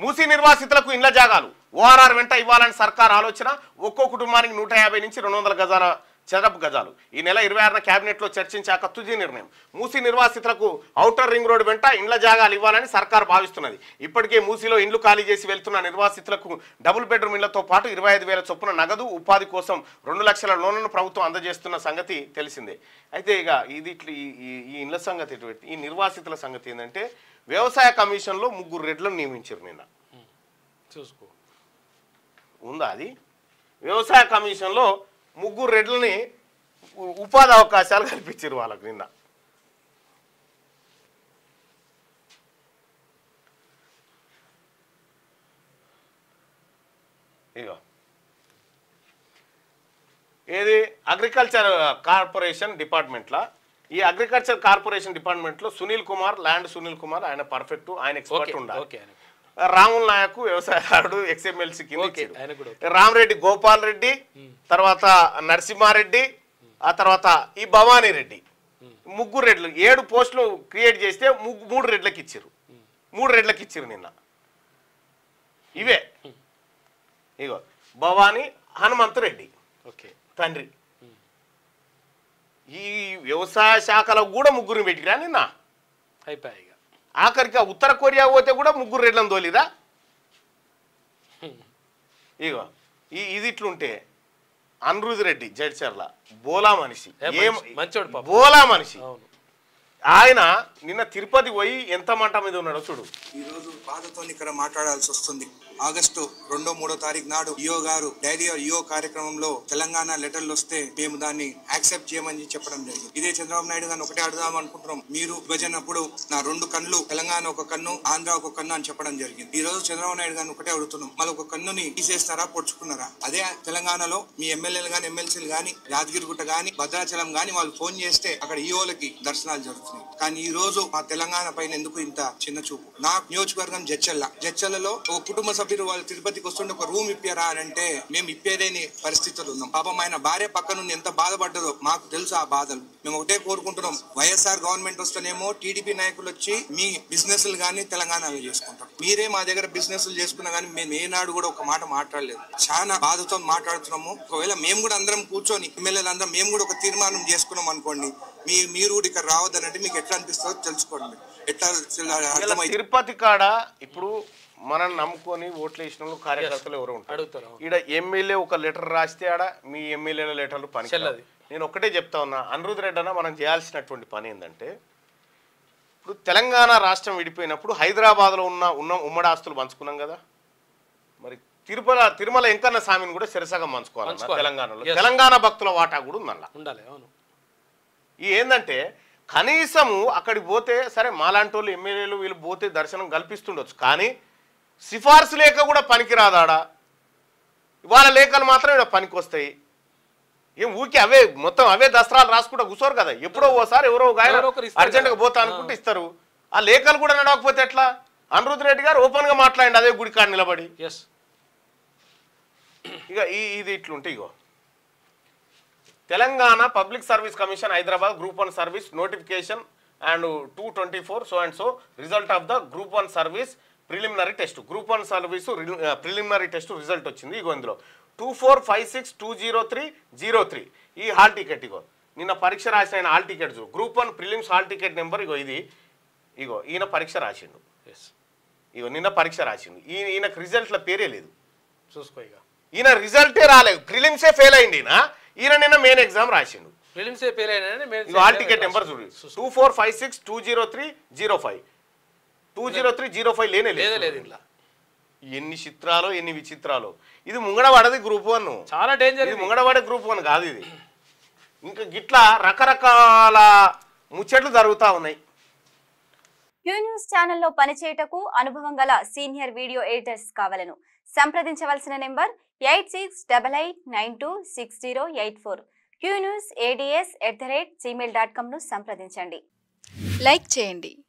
మూసీ నిర్వాసితులకు ఇండ్ల జాగాలు ఓఆర్ఆర్ వెంట ఇవ్వాలని సర్కార్ ఆలోచన ఒక్కో కుటుంబానికి నూట యాభై నుంచి రెండు వందల గజాల చదరపు గజాలు ఈ నెల ఇరవై ఆరున కేబినెట్లో చర్చించాక తుది నిర్ణయం మూసీ నిర్వాసితులకు ఔటర్ రింగ్ రోడ్ వెంట ఇండ్ల జాగాలు ఇవ్వాలని సర్కార్ భావిస్తున్నది ఇప్పటికే మూసీలో ఇండ్లు ఖాళీ చేసి వెళ్తున్న నిర్వాసితులకు డబుల్ బెడ్రూమ్ ఇళ్లతో పాటు ఇరవై ఐదు వేల చొప్పున నగదు ఉపాధి కోసం రెండు లక్షల లోన్లను ప్రభుత్వం అందజేస్తున్న సంగతి తెలిసిందే అయితే ఇక ఇది ఇట్ల- ఈ- ఈ- ఈ ఇండ్ల సంగతి ఎటువంటి ఈ నిర్వాసితుల సంగతి ఏంటంటే వ్యవసాయ కమిషన్లో ముగ్గురు రెడ్లను నియమించారు నిన్న చూసుకో ఉందా అది వ్యవసాయ కమిషన్లో ముగ్గురు రెడ్లని ఉ- ఉపాధి అవకాశాలు కల్పించారు వాళ్ళకి నిన్న ఇగో ఏది అగ్రికల్చర్ కార్పొరేషన్ డిపార్ట్మెంట్లో ఈ అగ్రికల్చర్ కార్పొరేషన్ డిపార్ట్మెంట్లో సునీల్ కుమార్ ల్యాండ్ సునీల్ కుమార్ ఆయన పర్ఫెక్ట్ ఆయన ఓకే ఎక్స్పర్ట్ ఉండాలి ఓకే ఆయన రాముల్ నాయక్ వ్యవసాయదారుడు ఎక్స్ఎంఎల్సి కింద ఓకే ఇచ్చారు. ఆయన కూడా రామరెడ్డి గోపాల్ రెడ్డి తర్వాత నరసింహారెడ్డి ఆ తర్వాత ఈ భవానీ రెడ్డి ముగ్గురు రెడ్లు ఏడు పోస్టులు క్రియేట్ చేస్తే ముగ్గు- మూడు రెడ్లకి ఇచ్చారు మూడు రెడ్లకి ఇచ్చారు నిన్న ఇవే ఇగో భవానీ హనుమంతు రెడ్డి ఓకే తండ్రి ఈ వ్యవసాయ శాఖలో కూడా ముగ్గురిని పెట్టిరా నిన్న అయిపోయాయి ఇక ఆఖరికి ఆ ఉత్తర కొరియా పోతే కూడా ముగ్గురు రెడ్లను తోలిరా ఇగో ఈ ఇది ఇట్లుంటే అనిరుద్ రెడ్డి జడ్చర్ల బోలా మనిషి ఏ ఏం మనిషి, మంచోడు పాపం. బోలా మనిషి అవును ఆయన నిన్న తిరుపతి పోయి ఎంత మంట మీద ఉన్నాడో చూడు ఈ రోజు బాధతో ఇక్కడ మాట్లాడాల్సి వస్తుంది ఆగస్టు రెండో మూడో తారీఖు నాడు ఈఓ గారు డైరీ ఈఓ కార్యక్రమంలో తెలంగాణ లెటర్లు వస్తే మేము దాన్ని యాక్సెప్ట్ చేయమని చెప్పడం జరిగింది ఇదే చంద్రబాబు నాయుడు గారిని ఒకటే అడుగుదాం అనుకుంటున్నాం మీరు విభజన అప్పుడు నా రెండు కన్నులు తెలంగాణ ఒక కన్ను ఆంధ్ర ఒక కన్ను అని చెప్పడం జరిగింది ఈ రోజు చంద్రబాబు నాయుడు గారిని ఒకటే అడుగుతున్నాం మళ్ళీ ఒక కన్నుని తీసేస్తారా పొడుచుకున్నారా అదే తెలంగాణలో మీ ఎమ్మెల్యేలు గాని ఎమ్మెల్సీలు గాని యాదగిరిగుట్ట గాని భద్రాచలం గాని వాళ్ళు ఫోన్ చేస్తే అక్కడ ఈఓలకి దర్శనాలు జరుగుతున్నాయి కానీ ఈ రోజు మా తెలంగాణ పైన ఎందుకు ఇంత చిన్న చూపు నా నియోజకవర్గం జడ్చల్ల జడ్చల్లలో ఒక కుటుంబ సభ్యులు వాళ్ళు తిరుపతికి వస్తుంటే ఒక రూమ్ ఇప్పారా అని అంటే మేము ఇప్పేదేని పరిస్థితులు ఉన్నాం పాపం ఆయన భార్య పక్క నుండి ఎంత బాధపడ్డదో మాకు తెలుసు ఆ బాధలు మేము ఒకటే కోరుకుంటున్నాం వైఎస్ఆర్ గవర్నమెంట్ వస్తేనేమో టీడీపీ నాయకులు వచ్చి మీ బిజినెస్ గానీ తెలంగాణలో చేసుకుంటారు మీరే మా దగ్గర బిజినెస్ చేసుకున్నా కానీ మేము ఏనాడు కూడా ఒక మాట మాట్లాడలేదు చాలా బాధతో మాట్లాడుతున్నాము ఒకవేళ మేము కూడా అందరం కూర్చొని ఎమ్మెల్యేలు అందరం మేము కూడా ఒక తీర్మానం చేసుకున్నాం అనుకోండి మీ మీరు కూడా ఇక్కడ రావద్దనంటే మీకు ఎట్లా అనిపిస్తుందో తెలుసుకోండి ఎట్లా ఇలా అర్థమైంది తిరుపతి కాడ ఇప్పుడు మనం నమ్ముకొని ఓట్లు వేసిన వాళ్ళు కార్యకర్తలు ఎవరు ఉంటారు అడుగుతారు అవును. ఈడ ఎమ్మెల్యే ఒక లెటర్ రాస్తే ఆడ మీ ఎమ్మెల్యేల లెటర్లు పని చెల్లది. నేను ఒకటే చెప్తా ఉన్నా అనిరుద్ రెడ్డి అన్న మనం చేయాల్సినటువంటి పని ఏంటంటే ఇప్పుడు తెలంగాణ రాష్ట్రం విడిపోయినప్పుడు హైదరాబాద్లో ఉన్న ఉన్న ఉమ్మడి ఆస్తులు పంచుకున్నాం కదా మరి తిరుపతి తిరుమల వెంకన్న స్వామిని కూడా శిరసగం పంచుకోవాలి పంచుకోవాలి. తెలంగాణలో Yes. తెలంగాణ భక్తుల వాటా కూడా ఉందన్న ఉండాలి అవును ఈ ఏంటంటే కనీసము అక్కడికి పోతే సరే మాలాంటి వాళ్ళు ఎమ్మెల్యేలు వీళ్ళు పోతే దర్శనం కల్పిస్తుండొచ్చు కానీ సిఫార్సు లేఖ కూడా పనికిరాదాడా వాళ్ళ లేఖలు మాత్రం ఇక్కడ పనికి వస్తాయి ఏం ఊరికి అవే మొత్తం అవే దసరాలు రాసుకుంటా కూర్చోరు కదా ఎప్పుడో ఓసారి ఎవరో ఒక ఆయన ఎవరో ఒకరు ఇస్తారు అర్జెంట్గా కదా. పోతా అనుకుంటే ఇస్తారు ఆ లేఖలు కూడా నడవకపోతే ఎట్లా అనిరుద్ రెడ్డి గారు ఓపెన్గా మాట్లాడండి అదే గుడి కాడ నిలబడి ఎస్ ఇక ఈ ఇది ఇట్లుంటే ఇగో Telangana public service commission Hyderabad group one service notification and two twenty four so and so result of the group one service preliminary test group one service preliminary test result వచ్చింది ఇగో ఇందులో two four five six two zero three zero three ఈ hall ticket ఇగో నిన్న పరీక్ష రాసిన ఆయన hall ticket చూడు group one prelims hall ticket number ఇగో ఇది ఇగో ఈయన పరీక్ష రాసిండు ఎస్ ఇగో నిన్న పరీక్ష రాసిండు ఈయన ఈయనకు రిజల్ట్ల పేరే లేదు చూసుకో ఇక ఈయన రిజల్టే రాలేదు ప్రిలిమ్సే ఫెయిల్ అయింది ఈయన ఈయన నిన్న మెయిన్ ఎగ్జామ్ రాసిండు ఫిలిమ్స్ ఏ పేరు అయినా ఇగో హాల్ టికెట్ నెంబర్ చూడు two four five six two zero three zero five two zero three zero five లేనే లేదే లేదు లేదు ఇట్లా ఎన్ని చిత్రాలు ఎన్ని విచిత్రాలు ఇది ముంగడవాడది గ్రూప్ వన్ చాలా డేంజర్ ఇది ముంగడవాడే గ్రూప్ వన్ కాదు ఇది ఇంకా గిట్లా రకరకాల ముచ్చట్లు జరుగుతూ ఉన్నాయి క్యూ న్యూస్ ఛానల్లో పనిచేయటకు అనుభవం గల సీనియర్ వీడియో ఎడిటర్స్ కావాలను సంప్రదించవలసిన number eight six double eight nine two six zero eight four Q news ADS at the rate Gmail dot కామ్ను సంప్రదించండి లైక్ చేయండి